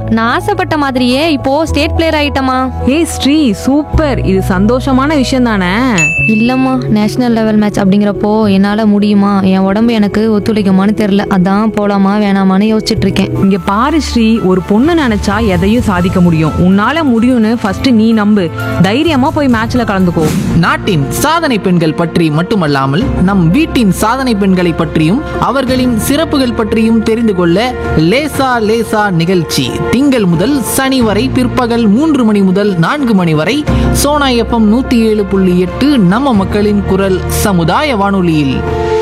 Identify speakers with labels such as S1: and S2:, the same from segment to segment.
S1: நான் ஆசைப்பட்ட மாதிரியே இப்போ ஸ்டேட் பிளேயர் ஆயிட்டமா
S2: ஏய் ஸ்ரீ சூப்பர் இது சந்தோஷமான விஷயம் தானே
S1: இல்லம்மா நேஷனல் லெவல் மேட்ச் அப்படிங்கிறப்போ என்னால முடியுமா என் உடம்பு எனக்கு ஒத்துழைக்குமான்னு தெரியல அதான் போலாமா வேணாமான்னு யோசிச்சுட்டு இருக்கேன்
S2: இங்க பாரு ஸ்ரீ ஒரு பொண்ணு நினைச்சா எதையும் சாதிக்க முடியும் உன்னால முடியும்னு ஃபர்ஸ்ட் நீ நம்பு தைரியமா போய் மேட்ச்ல கலந்துக்கோ
S3: நாட்டின் சாதனை பெண்கள் பற்றி மட்டுமல்லாமல் நம் வீட்டின் சாதனை பெண்களை பற்றியும் அவர்களின் சிறப்புகள் பற்றியும் தெரிந்து கொள்ள லேசா லேசா நிகழ்ச்சி திங்கள் முதல் சனி வரை பிற்பகல் மூன்று மணி முதல் நான்கு மணி வரை சோனா எஃப்எம் நூத்தி ஏழு புள்ளி எட்டு நம்ம மக்களின் குரல் சமுதாய வானொலியில்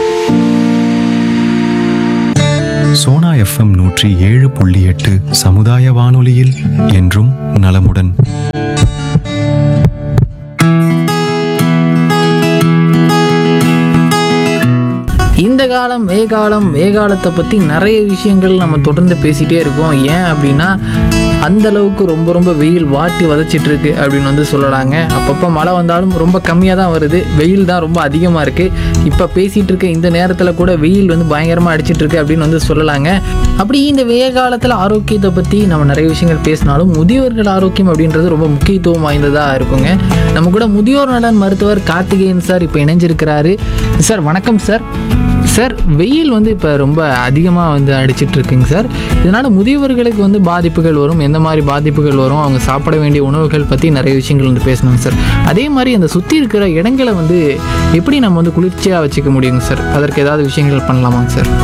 S4: சோனா எஃப்எம் நூற்றி ஏழு புள்ளி எட்டு சமுதாய வானொலியில் என்றும் நலமுடன்
S3: இந்த காலம் வேகாலம் வேகாலத்தை பற்றி நிறைய விஷயங்கள் நம்ம தொடர்ந்து பேசிகிட்டே இருக்கோம் ஏன் அப்படின்னா அந்த அளவுக்கு ரொம்ப ரொம்ப வெயில் வாட்டி வதச்சிட்டு இருக்கு அப்படின்னு வந்து சொல்லலாங்க அப்பப்போ மழை வந்தாலும் ரொம்ப கம்மியாக தான் வருது வெயில் தான் ரொம்ப அதிகமாக இருக்குது இப்போ பேசிகிட்டு இருக்க இந்த நேரத்தில் கூட வெயில் வந்து பயங்கரமாக அடிச்சிட்டு இருக்கு அப்படின்னு வந்து சொல்லலாங்க அப்படி இந்த வெய காலத்தில் ஆரோக்கியத்தை பற்றி நம்ம நிறைய விஷயங்கள் பேசினாலும் முதியோர்கள் ஆரோக்கியம் அப்படின்றது ரொம்ப முக்கியத்துவம் வாய்ந்ததாக இருக்குங்க நம்ம கூட முதியோர் நலன் மருத்துவர் கார்த்திகேயன் சார் இப்போ இணைஞ்சிருக்கிறாரு சார் வணக்கம் சார் சார் வெயில் வந்து இப்போ ரொம்ப அதிகமாக வந்து அடிச்சிட்டு இருக்குங்க சார் இதனால் முதியவர்களுக்கு வந்து பாதிப்புகள் வரும் எந்த மாதிரி பாதிப்புகள் வரும் அவங்க சாப்பிட வேண்டிய உணவுகள் பற்றி நிறைய விஷயங்கள் வந்து பேசணுங்க சார் அதே மாதிரி அந்த சுற்றி இருக்கிற இடங்களை வந்து எப்படி நம்ம வந்து குளிர்ச்சியாக வச்சுக்க முடியுங்க சார் அதற்கு ஏதாவது விஷயங்கள் பண்ணலாமாங்க சார்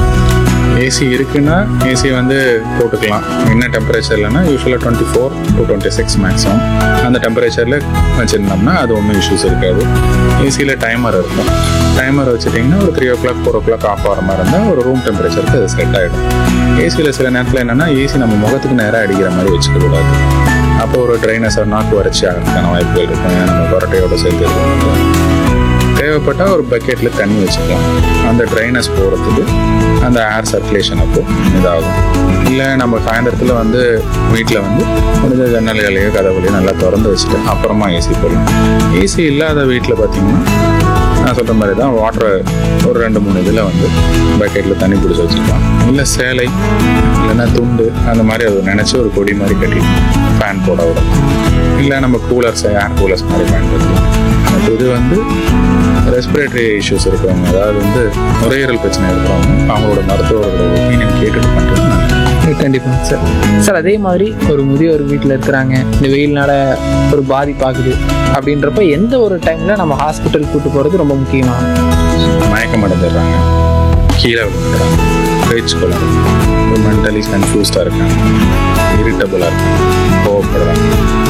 S5: ஏசி இருக்குன்னா ஏசி வந்து போட்டுக்கலாம் என்ன டெம்பரேச்சர்லனா யூஸ்வலாக twenty four to twenty six maximum அந்த டெம்பரேச்சரில் வச்சுருந்தோம்னா அது ஒன்றும் இஷ்யூஸ் இருக்காது ஏசியில் டைமர் இருக்கும் டைமர் வச்சுட்டிங்கன்னா ஒரு three o'clock four o'clock off ஆகிற மாதிரி இருந்தால் ஒரு ரூம் டெம்பரேச்சருக்கு அது செட் ஆகிடும் ஏசியில் சில நேரத்தில் என்னென்னா ஏசி நம்ம முகத்துக்கு நேராக அடிக்கிற மாதிரி வச்சுக்க கூடாது அப்போ ஒரு ட்ரைனஸ் நாக்கு வறட்சி ஆகிறதுக்கான வாய்ப்புகள் இருக்கும் ஏன்னா நம்ம கொரட்டையோட சேர்த்து இருக்கும் தேவைப்பட்டால் ஒரு பக்கெட்டில் தண்ணி வச்சுக்கலாம் அந்த ட்ரைனஸ் போகிறதுக்கு அந்த ஏர் சர்க்குலேஷன் அப்போ இதாகும் இல்லை நம்ம சாயந்தரத்தில் வந்து வீட்டில் வந்து முடிஞ்ச ஜன்னல்களையோ கதவுலையோ நல்லா திறந்து வச்சுட்டு அப்புறமா ஏசி போடலாம் ஏசி இல்லாத வீட்டில் பார்த்தீங்கன்னா நான் சொல்கிற மாதிரி தான் வாட்டரை ஒரு ரெண்டு மூணு இதில் வந்து பக்கெட்டில் தண்ணி பிடிச்சி வச்சுக்கலாம் இல்லை சேலை இல்லைன்னா துண்டு அந்த மாதிரி அதை நினச்சி ஒரு கொடி மாதிரி கட்டி ஃபேன் போட விடலாம் இல்லை நம்ம கூலர்ஸ் ஏர் கூலர்ஸ் மாதிரி பயன்படுத்தலாம் அப்போ இது வந்து ரெஸ்பிரேட்டரி இஷ்யூஸ் இருக்கிறவங்க அதாவது வந்து நுரையீரல் பிரச்சனை இருக்கிறவங்க அவங்களோட மருத்துவர்களோட ஒப்பீனியன் கேட்டுட்டு பண்ணுறது நல்லது
S3: கண்டிப்பாக சார் சார் அதே மாதிரி ஒரு முதியோர் வீட்டில் இருக்கிறாங்க இந்த வெயில்னால ஒரு பாதிப்பாகுது அப்படின்றப்ப எந்த ஒரு டைமில் நம்ம ஹாஸ்பிட்டல் கூட்டு போகிறது ரொம்ப முக்கியமாக
S5: மயக்கம் அடைஞ்சிடுறாங்க கீழே விழுந்துடுறாங்க பேச்சு கொள்ளாங்க ஒரு மென்டலி கன்ஃபியூஸ்டாக இருக்காங்க இரிட்டபுளாக இருக்காங்க கோவப்படுறாங்க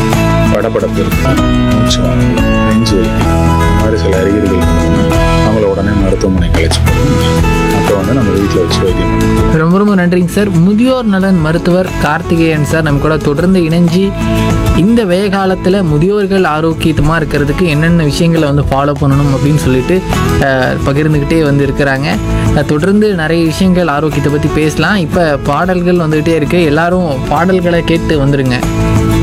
S5: படபடப்பு இருக்கு மூச்சு வாங்கி நெஞ்சு வலி இந்த மாதிரி சில அறிகுறிகள் இருந்ததுன்னா அவங்கள உடனே மருத்துவமனை கழிச்சு அப்புறம் வந்து நம்ம வீட்டில் வச்சு வைத்தியம் பண்ணணும்.
S3: ரொம்ப ரொம்ப நன்றிங்க சார் முதியோர் நலன் மருத்துவர் கார்த்திகேயன் சார் நம்ம கூட தொடர்ந்து இணைஞ்சு இந்த வெய காலத்தில் முதியோர்கள் ஆரோக்கியமாக இருக்கிறதுக்கு என்னென்ன விஷயங்களை வந்து ஃபாலோ பண்ணணும் அப்படின்னு சொல்லிட்டு அஹ், பகிர்ந்துக்கிட்டே வந்து இருக்கிறாங்க அஹ், தொடர்ந்து நிறைய விஷயங்கள் ஆரோக்கியத்தை பற்றி பேசலாம் இப்போ பாடல்கள் வந்துக்கிட்டே இருக்கு எல்லாரும் பாடல்களை கேட்டு வந்துருங்க